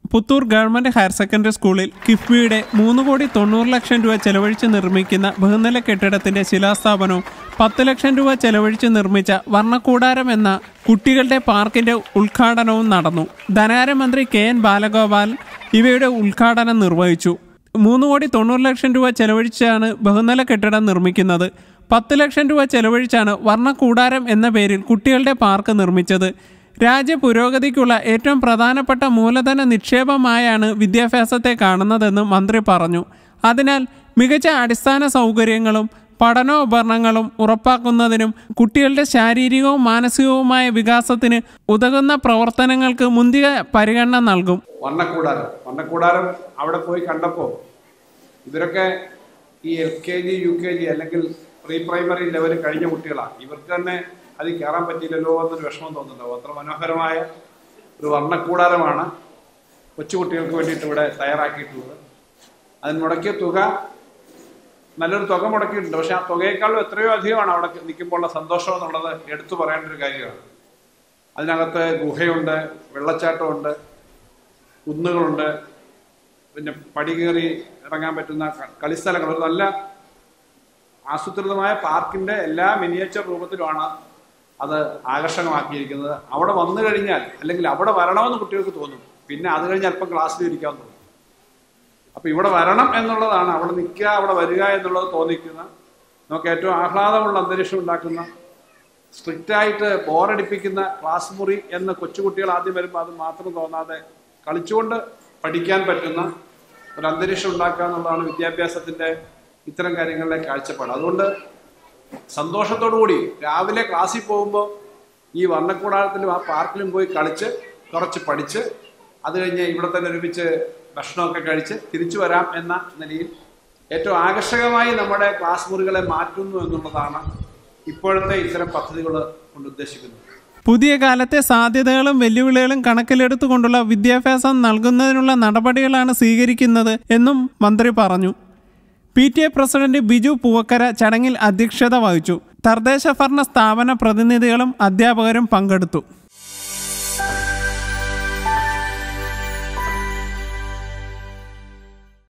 Puthur government higher secondary സ്കൂളിൽ കിഫ്ബിയുടെ മൂന്ന് കോടി തൊണ്ണൂറ് ലക്ഷം രൂപ ചെലവഴിച്ച് നിർമ്മിക്കുന്ന ബഹുനില കെട്ടിടത്തിന്റെ ശിലാസ്ഥാപനവും പത്ത് ലക്ഷം രൂപ ചെലവഴിച്ച് നിർമ്മിച്ച വർണ്ണക്കൂടാരം എന്ന കുട്ടികളുടെ പാർക്കിന്റെ ഉദ്ഘാടനവും നടന്നു ധനകാര്യമന്ത്രി കെ എൻ ബാലഗോപാൽ ഇവയുടെ ഉദ്ഘാടനം നിർവഹിച്ചു മൂന്ന് കോടി തൊണ്ണൂറ് ലക്ഷം രൂപ ചെലവഴിച്ചാണ് ബഹുനില കെട്ടിടം നിർമ്മിക്കുന്നത് പത്ത് ലക്ഷം രൂപ ചെലവഴിച്ചാണ് വർണ്ണക്കൂടാരം എന്ന പേരിൽ കുട്ടികളുടെ പാർക്ക് നിർമ്മിച്ചത് രാജ്യ പുരോഗതിക്കുള്ള ഏറ്റവും പ്രധാനപ്പെട്ട മൂലധന നിക്ഷേപമായാണ് വിദ്യാഭ്യാസത്തെ കാണുന്നതെന്ന് മന്ത്രി പറഞ്ഞു അതിനാൽ മികച്ച അടിസ്ഥാന സൗകര്യങ്ങളും പഠനോപകരണങ്ങളും ഉറപ്പാക്കുന്നതിനും കുട്ടികളുടെ ശാരീരികവും മാനസികവുമായ വികാസത്തിന് ഉതകുന്ന പ്രവർത്തനങ്ങൾക്ക് മുന്തിയ പരിഗണന നൽകും വർണ്ണക്കൂടാരം വർണ്ണക്കൂടാരം അവിടെ പോയി കണ്ടപ്പോൾ ഇവരൊക്കെ ഈ L K G U K G അല്ലെങ്കിൽ പ്രീ പ്രൈമറി ലെവൽ കഴിഞ്ഞ കുട്ടികളാണ് ഇവർക്ക് തന്നെ അതിൽ കയറാൻ പറ്റിയില്ലല്ലോ എന്നൊരു വിഷമം തോന്നുന്നുണ്ടാവും അത്ര മനോഹരമായ ഒരു വർണ്ണക്കൂടാരമാണ് കൊച്ചുകുട്ടികൾക്ക് വേണ്ടിയിട്ട് ഇവിടെ തയ്യാറാക്കിയിട്ടുള്ളത് അതിന് മുടക്കിയ തുക നല്ലൊരു തുക മുടക്കിയിട്ടുണ്ട് പക്ഷെ ആ തുകയേക്കാളും എത്രയോ അധികമാണ് അവിടെ നിൽക്കുമ്പോഴുള്ള സന്തോഷം എന്നുള്ളത് എടുത്തു പറയേണ്ട ഒരു കാര്യമാണ് അതിനകത്ത് ഗുഹയുണ്ട് വെള്ളച്ചാട്ടമുണ്ട് കുന്നുകളുണ്ട് പിന്നെ പടി കയറി ഇറങ്ങാൻ പറ്റുന്ന ക- കളിസ്ഥലങ്ങൾ ഒരു നല്ല ആസൂത്രിതമായ പാർക്കിന്റെ എല്ലാ മിനിയേച്ചർ രൂപത്തിലുമാണ് അത് ആകർഷകമാക്കിയിരിക്കുന്നത് അവിടെ വന്നു കഴിഞ്ഞാൽ അല്ലെങ്കിൽ അവിടെ വരണമെന്ന് കുട്ടികൾക്ക് തോന്നും പിന്നെ അത് കഴിഞ്ഞ് അല്പം ക്ലാസ്സിൽ ഇരിക്കാൻ തോന്നും അപ്പൊ ഇവിടെ വരണം എന്നുള്ളതാണ് അവിടെ നിൽക്കുക അവിടെ വരിക എന്നുള്ളത് തോന്നിക്കുന്ന നമുക്ക് ഏറ്റവും ആഹ്ലാദമുള്ള അന്തരീക്ഷം ഉണ്ടാക്കുന്ന സ്ട്രിക്റ്റ് ആയിട്ട് ബോറടിപ്പിക്കുന്ന ക്ലാസ് മുറി എന്ന് കൊച്ചുകുട്ടികൾ ആദ്യം വരുമ്പോൾ അത് മാത്രം തോന്നാതെ കളിച്ചുകൊണ്ട് പഠിക്കാൻ പറ്റുന്ന ഒരു അന്തരീക്ഷം ഉണ്ടാക്കുക എന്നുള്ളതാണ് വിദ്യാഭ്യാസത്തിന്റെ ഇത്തരം കാര്യങ്ങളിലെ കാഴ്ചപ്പാട് അതുകൊണ്ട് സന്തോഷത്തോടു കൂടി രാവിലെ ക്ലാസ്സിൽ പോകുമ്പോൾ ഈ വർണ്ണക്കൂടാരത്തിലും ആ പാർക്കിലും പോയി കളിച്ച് കുറച്ച് പഠിച്ച് അത് കഴിഞ്ഞ് ഇവിടെ തന്നെ ഒരുമിച്ച് ഭക്ഷണമൊക്കെ കഴിച്ച് തിരിച്ചു വരാം എന്ന നിലയിൽ ഏറ്റവും ആകർഷകമായി നമ്മുടെ ക്ലാസ് മുറികളെ മാറ്റുന്നു എന്നുള്ളതാണ് ഇപ്പോഴത്തെ ഇത്തരം പദ്ധതികൾ കൊണ്ട് ഉദ്ദേശിക്കുന്നത് പുതിയ കാലത്തെ സാധ്യതകളും വെല്ലുവിളികളും കണക്കിലെടുത്തുകൊണ്ടുള്ള വിദ്യാഭ്യാസം നൽകുന്നതിനുള്ള നടപടികളാണ് സ്വീകരിക്കുന്നത് എന്നും മന്ത്രി പറഞ്ഞു P T A president Biju Poovakkara ചടങ്ങിൽ അധ്യക്ഷത വഹിച്ചു തദ്ദേശ ഭരണ സ്ഥാപന പ്രതിനിധികളും അധ്യാപകരും പങ്കെടുത്തു